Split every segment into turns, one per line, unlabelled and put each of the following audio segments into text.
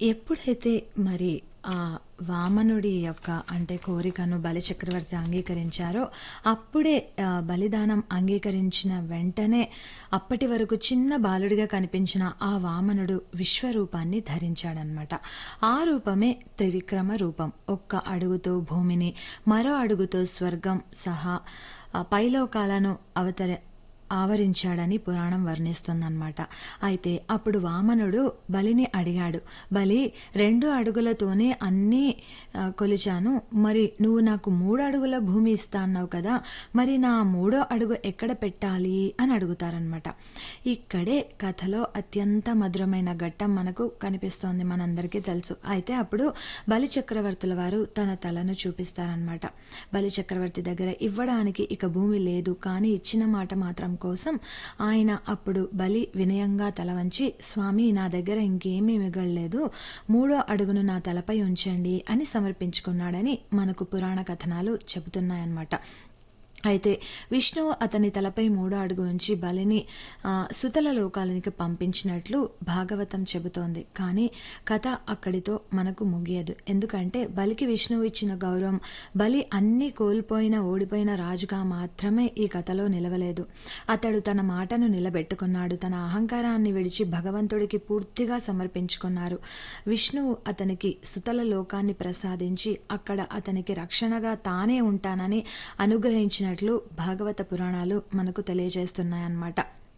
ఎప్పుడైతే మరి ఆ వామనుడి యొక్క అంటే కోరికను బలి చక్రవర్తి అంగీకరించారో అప్పుడే ఆ, బలిదానం అంగీకరించిన వెంటనే అప్పటి వరకు చిన్న బాలుడిగా కనిపించిన ఆ వామనుడు విశ్వరూపాన్ని ధరించాడనమాట ఆ రూపమే త్రివిక్రమ రూపం ఒక్క అడుగుతో భూమిని మరో అడుగుతో స్వర్గం సహా ఆ, పైలోకాలను అవతర ఆవరించాడని పురాణం వర్ణిస్తుందన్నమాట అయితే అప్పుడు వామనుడు బలిని అడిగాడు బలి రెండు అడుగులతోనే అన్నీ ఆ, కొలిచాను మరి నువ్వు నాకు మూడు అడుగుల భూమి ఇస్తా అన్నావు కదా మరి నా మూడో అడుగు ఎక్కడ పెట్టాలి అని అడుగుతారనమాట ఇక్కడే కథలో అత్యంత మధురమైన ఘట్టం మనకు కనిపిస్తోంది మనందరికీ తెలుసు అయితే అప్పుడు బలి చక్రవర్తుల వారు తన తలను చూపిస్తారనమాట బలి చక్రవర్తి దగ్గర ఇవ్వడానికి ఇక భూమి లేదు కానీ ఇచ్చిన మాట మాత్రం కోసం ఆయన అప్పుడు బలి వినయంగా తల వంచి స్వామి నా దగ్గర ఇంకేమీ మిగలలేదు మూడో అడుగును నా తలపై ఉంచండి అని సమర్పించుకున్నాడని మనకు పురాణ కథనాలు చెబుతున్నాయన్నమాట అయితే విష్ణువు అతని తలపై మూడో అడుగు ఉంచి బలిని ఆ, సుతల లోకాలనికి పంపించినట్లు భాగవతం చెబుతోంది కానీ కథ అక్కడితో మనకు ముగియదు ఎందుకంటే బలికి విష్ణువు ఇచ్చిన గౌరవం బలి అన్ని కోల్పోయిన ఓడిపోయిన రాజుగా మాత్రమే ఈ కథలో నిలవలేదు అతడు తన మాటను నిలబెట్టుకున్నాడు తన అహంకారాన్ని విడిచి భగవంతుడికి పూర్తిగా సమర్పించుకున్నారు విష్ణువు అతనికి సుతల లోకాన్ని ప్రసాదించి అక్కడ అతనికి రక్షణగా తానే ఉంటానని అనుగ్రహించినట్లు భాగవత పురాణాలు మనకు తెలియజేస్తున్నాయన్నమాట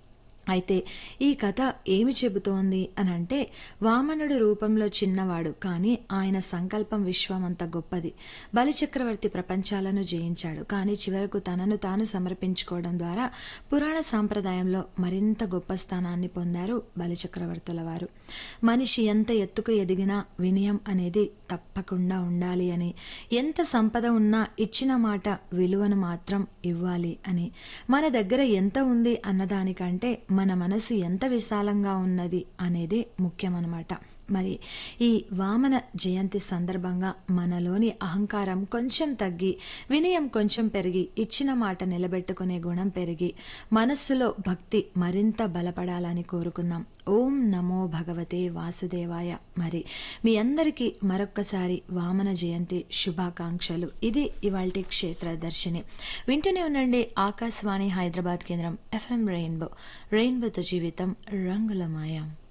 అయితే ఈ కథ ఏమి చెబుతోంది అని అంటే వామనుడు రూపంలో చిన్నవాడు కానీ ఆయన సంకల్పం విశ్వమంత గొప్పది బలిచక్రవర్తి ప్రపంచాలను జయించాడు కానీ చివరకు తనను తాను సమర్పించుకోవడం ద్వారా పురాణ సాంప్రదాయంలో మరింత గొప్ప స్థానాన్ని పొందారు బలిచక్రవర్తుల వారు మనిషి ఎంత ఎత్తుకు ఎదిగినా వినయం అనేది తప్పకుండా ఉండాలి అని ఎంత సంపద ఉన్నా ఇచ్చిన మాట విలువను మాత్రం ఇవ్వాలి అని మన దగ్గర ఎంత ఉంది అన్నదానికంటే మన మనసు ఎంత విశాలంగా ఉన్నది అనేదే ముఖ్యమన్నమాట మరి ఈ వామన జయంతి సందర్భంగా మనలోని అహంకారం కొంచెం తగ్గి వినయం కొంచెం పెరిగి ఇచ్చిన మాట నిలబెట్టుకునే గుణం పెరిగి మనస్సులో భక్తి మరింత బలపడాలని కోరుకుందాం ఓం నమో భగవతే వాసుదేవాయ మరి మీ అందరికీ మరొక్కసారి వామన జయంతి శుభాకాంక్షలు ఇది ఇవాల్టి క్షేత్ర దర్శిని వింటూనే ఉండండి ఆకాశవాణి హైదరాబాద్ కేంద్రం ఎఫ్ఎం రెయిన్బో రెయిన్బోతో జీవితం రంగులమయం